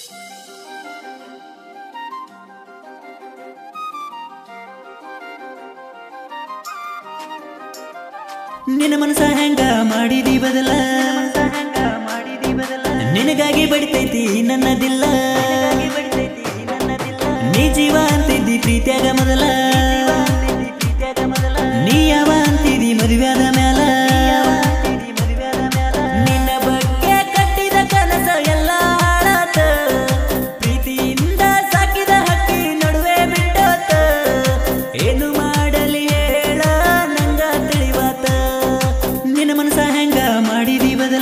ನಿನ್ನ ಮನಸ ಹೆಂಗ ಮಾಡಿದಿ ಬದಲ ನಿನಗಾಗಿ ಬಡಿತೈತಿ ನನ್ನದಿಲ್ಲ ನೀ ಜೀವ ಅಂತಿದ್ದಿ ಪ್ರೀತಿಯಾಗ ಮೊದಲ ನೀ ಯಾವ ಅಂತಿದಿ ಮದುವೆಯಾದ ಮ್ಯಾಲ ನಿನ್ನ ಬಗ್ಗೆ ಕಟ್ಟಿದ ಕನಸ ಎಲ್ಲ ಹಾಳಾತ ಪ್ರೀತಿಯಿಂದ ಸಾಕಿದ ಹಕ್ಕಿ ನಡುವೆ ಬಿಟ್ಟೋತ ಏನು ಮಾಡಲಿ ಹೇಳ ನಂಗ ತಿಳಿವಾತ ನಿನ್ನ ಮನಸ ಹೆಂಗ ಮಾಡಿದಿ ಬದಲ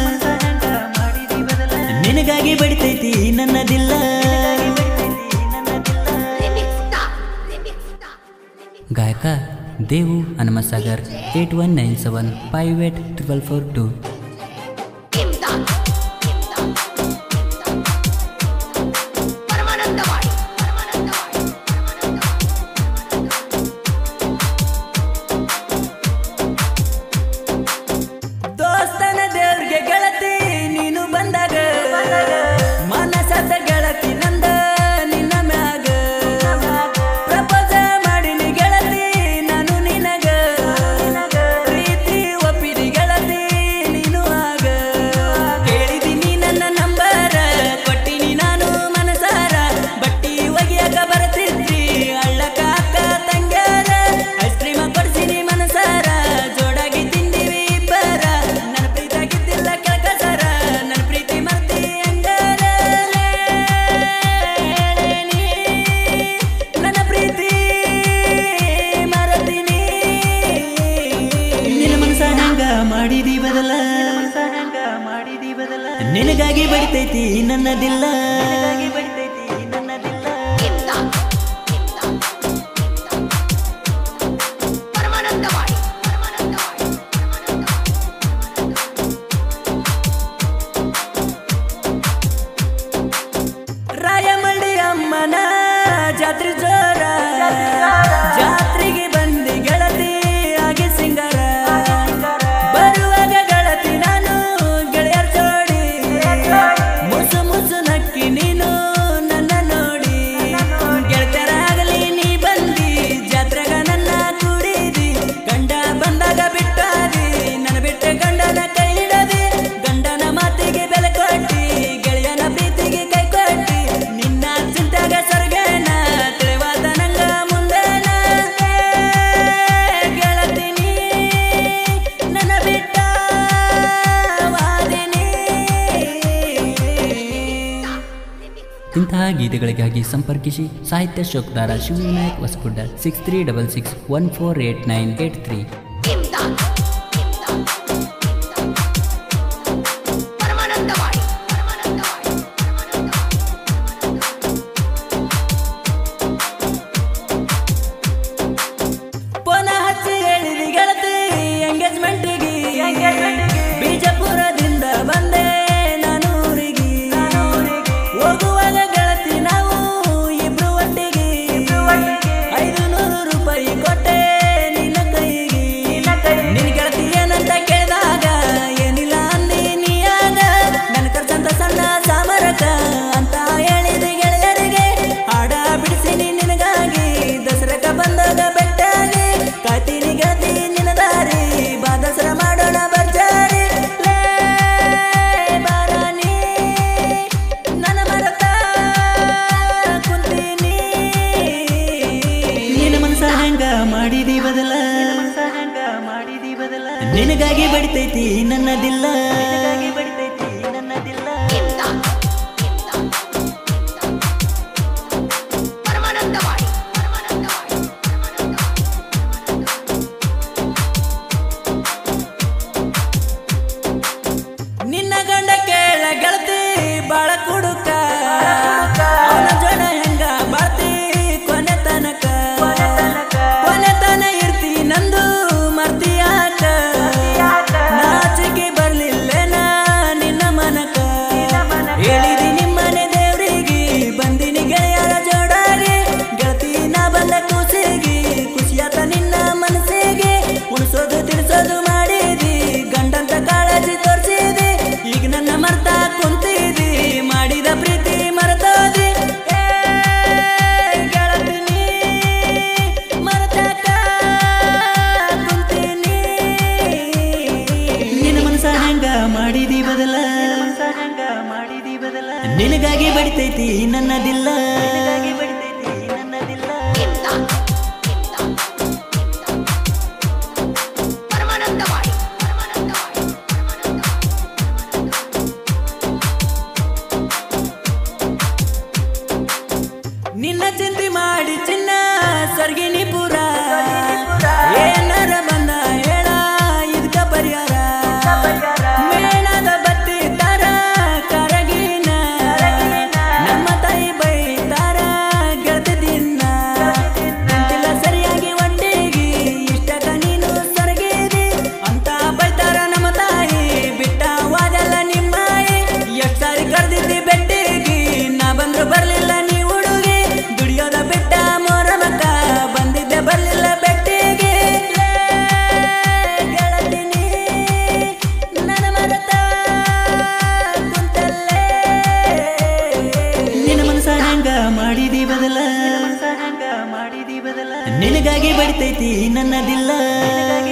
ನಿನಗಾಗಿ ಬಡಿತೈತಿ ನನ್ನದಿಲ್ಲ ಗಾಯಕ Devu Hanumasagar eight one nine seven five eight triple four two Paramanandawadi Paramanandawadi ದೋಸ್ತನ ದೇವ್ರಿಗೆ ಗೆಳತಿ ನೀನು ಬಂದಾಗ ಮನಸದ ಗೆಳತಿ ನಂದ ನಿನ್ನ ಮ್ಯಾಗ ಪ್ರಪೋಸ ಮಾಡಿನಿ ಗೆಳತಿ ನಾನು ನಿನಗ ಪ್ರೀತಿ ಒಪ್ಪಿದಿ ಗೆಳತಿ ನೀನು ಆಗ ಕೇಳಿದಿನಿ ನನ್ನ ನಂಬರ ಕೊಟ್ಟಿನಿ ನಾನು ಮನಸಾರ ಬಟ್ಟಿ ಒಗಿಯಾಕ ಬರ್ತಿದ್ರಿ ಅಳ್ಳಕ ಅಕ್ಕ ತಂಗ್ಯಾರ ಐಸ್ ಕ್ರೀಮ ಕೊಡ್ಸಿನಿ ಮನಸಾರ ಜೋಡಾಗಿ ತಿಂದಿವಿ ಇಬ್ಬರ ನನ್ನ ಪ್ರೀತಿಯಾಗಿದ್ದಿಲ್ಲ ಕೆಳಕಸರ ನನ್ನ ಪ್ರೀತಿ ಮರ್ತಿ ಹಂಗಾರ ನೀ ನನ್ನ ಪ್ರೀತಿ ಮರತೀನಿ ನಿನ್ನ ಮನಸ ಹಂಗ ಮಾಡಿದಿ ಬದಲ ಮಾಡಿದಿ ಬದಲ ನಿನಗಾಗಿ ಬಡಿತೈತಿ ನನ್ನದಿಲ್ಲ ಬಡಿತೈತಿ ನನ್ನದಿಲ್ಲ ಪರಮಾನಂದವಾಡಿ ಪರಮಾನಂದವಾಡಿ ರಾಯಮಳ್ಳಿ ಅಮ್ಮನ ಜಾತ್ರೆ ಜೋರ ಜಾತ್ರೆಗೆ ಬಂದಿ ಗೆಳತಿ ಆಗಿ ಸಿಂಗಾರ ಬರುವಾಗ ಗೆಳತಿ ನಾನು ಗೆಳೆಯರ ಜೋಡಿ ಮುಸು ಮುಸು ನಕ್ಕಿ ನೀನು ನನ್ನ ನೋಡಿ ಗೆಳತರಾಗಲಿ ನೀ ಬಂದಿ ಜಾತ್ರೆಗ ನನ್ನ ಕೂಡಿದಿ ಗಂಡ ಬಂದಾಗ ಬಿಟ್ಟಾದಿ ನನ್ನ ಬಿಟ್ಟ ಗಂಡನ ಕೈ ಹಿಡದಿ ಗಂಡನ ಮಾತಿಗೆ ಬೆಲೆ ಕೊಟ್ಟಿ ಗೆಳೆಯನ ಪ್ರೀತಿಗೆ ಕೈ ಕೊಟ್ಟಿ ನಿನ್ನ ಚಿಂತಾಗ ಸ್ವರ್ಗನ ತಿಳಿವಾದ ನಂಗ ಮುಂದೆನ ಗೆಳತಿನಿ ನನ್ನ ಬಿಟ್ಟ ವಾದಿನಿ ಇಂತಹ ಗೀತೆಗಳಿಗಾಗಿ ಸಂಪರ್ಕಿಸಿ ಸಾಹಿತ್ಯ Shokdar Shivavinayak Hosagudda six three double six one four eight nine eight three Paramanandawadi Paramanandawadi ಪುನಃ ಹಚ್ಚಿ ಹೇಳಿದಿ ಗೆಳತಿ ಎಂಗೇಜ್ಮೆಂಟಿಗೆ ಬಿಜಾಪುರದಿಂದ ಬಂದೆ ನಾನು ಊರಿಗೆ ಹೋಗುವಾಗ ಗೆಳತಿ ನಾವು ಇಬ್ರು ಒಟ್ಟಿಗೆ ಐದು ನೂರು ರೂಪಾಯಿ ಕೊಟ್ಟೆ ನಿನ್ನ ಕೈಗೆ ನಿನ್ನ ಗೆಳತಿ ಏನಂತ ಕೇಳಿದಾಗ ಏನಿಲ್ಲ ಅಂದಿ ನೀಯಾಗ ನನ್ನ ಖರ್ಚಂತ ಸಣ್ಣ ಸಾಮರಕ ಅಂತ ಹೇಳಿದೆ ಗೆಳೆಯರಿಗೆ ಹಾಡ ಬಿಡಿಸಿನಿ ನಿನಗಾಗಿ ದಸರಕ ಬಂದಾಗ ಬೆಟ್ಟಾಗಿ ಕಾಯ್ತೀನಿ ಗೆಳತಿ ನಿನ್ನ ದಾರಿ ಬಾ ದಸರ ಮಾಡೋಣ ಬರ್ಜಾರಿ ಲೇ ಬಾರಾಣಿ ನನ್ನ ಮರತ ಕುಂತೀನಿ ನಿನ್ನ ಮನಸ ಹೆಂಗ ಮಾಡಿದಿ ಬದಲ ಮಾಡಿದಿ ಬದಲ ನಿನಗಾಗಿ ಬಡಿತೈತಿ ನನ್ನದಿಲ್ಲ ಬಡಿತೈತಿ ನನ್ನದಿಲ್ಲ ಪರಮಾನಂದವಾಡಿ ಪರಮಾನಂದವಾಡಿ ನಿನ್ನ ಗಂಡ ಕೇಳ ಗೆಳತಿ ಬಾಳ ಕುಡುಕ ಅವನ ಜೋಡ ಹೆಂಗ ಬಾಳ್ತಿ ಕೊನೆ ತನಕ ಕೊನೆ ತನ ಇರ್ತಿ ನಂದು ಮರ್ತಿ ಯಾಕ ನಾಚಿಕೆ ಬರ್ಲಿಲ್ಲೇನ ನಿನ್ನ ಮನಕ ಹೇಳಿದಿ ನಿಮ್ಮನೆ ದೇವ್ರಿಗೆ ಬಂದಿನಿ ಗೆಳೆಯರ ಜೋಡಾಗಿ ಗೆಳತಿ ನಾ ಬಂದ ಕೂಸಿಗೆ ಖುಷಿಯಾತ ನಿನ್ನ ಮನಸ್ಸಿಗೆ ಉಣಿಸೋದು ತಿಳಿಸೋದು ಮಾಡಿದಿ ಗಂಡಂತ ಕಾಳಜಿ ತೋರಿಸಿದಿ ಈಗ ನನ್ನ ಮರ್ತ ಕುಂತಿದಿ ಮಾಡಿದ ಪ್ರೀತಿ ನಿನಗಾಗಿ ಬಡಿತೈತಿ ನನ್ನದಿಲ್ಲ ಇಮ್ದಾದ್ ಇಮ್ದಾದ್ ಪರಮಾನಂದವಾಡಿ ಪರಮಾನಂದವಾಡಿ ನಿನ್ನ ಚಿಂತೆ ಮಾಡಿ ಚಿನ್ನ ಸರ್ಗಿನಿ ಪುರ ಏನಾರ ಬಂದ ಹೇಳ ಇದಕ್ಕ ಪರಿಹಾರ ಮೇಣದ ಬತ್ತಿ ತರ ಕರಗಿನ ನಮ್ಮ ತಾಯಿ ಬೈತಾರ ಗೆಳತಿ ದಿನ ಅಂತಿಲ್ಲ ಸರಿಯಾಗಿ ಒಟ್ಟಿಗೆ ಇಷ್ಟಕ ನೀನು ಸರಗೇದಿ ಅಂತ ಬೈತಾರ ನಮ್ಮ ತಾಯಿ ಬಿಟ್ಟ ವಾದಲ್ಲ ನಿಮ್ಮಾಯಿ ಎಷ್ಟ್ ಸಾರಿ ಕರ್ದಿದ್ದಿ ಬೆಟ್ಟಿಗೆ ನಾ ಬಂದ್ರು ಬರ್ಲಿಲ್ಲ ನೀ ಹುಡುಗಿ ದುಡಿಯೋದ ಬಿಟ್ಟ ಮೊರಮಕ್ಕ ಬಂದಿದ್ದೆ ಬರ್ಲಿಲ್ಲ ಬೆಟ್ಟಿಗೆ ಗೆಳತಿನಿ ನನ್ನ ಮರತ ಕುಂತಲ್ಲೇ ನಿನ್ನ ಮನಸ ಹಂಗ ಮಾಡಿದಿ ಬದಲ ನಿನಗಾಗಿ ಬಡಿತೈತಿ ನನ್ನದಿಲ್ಲ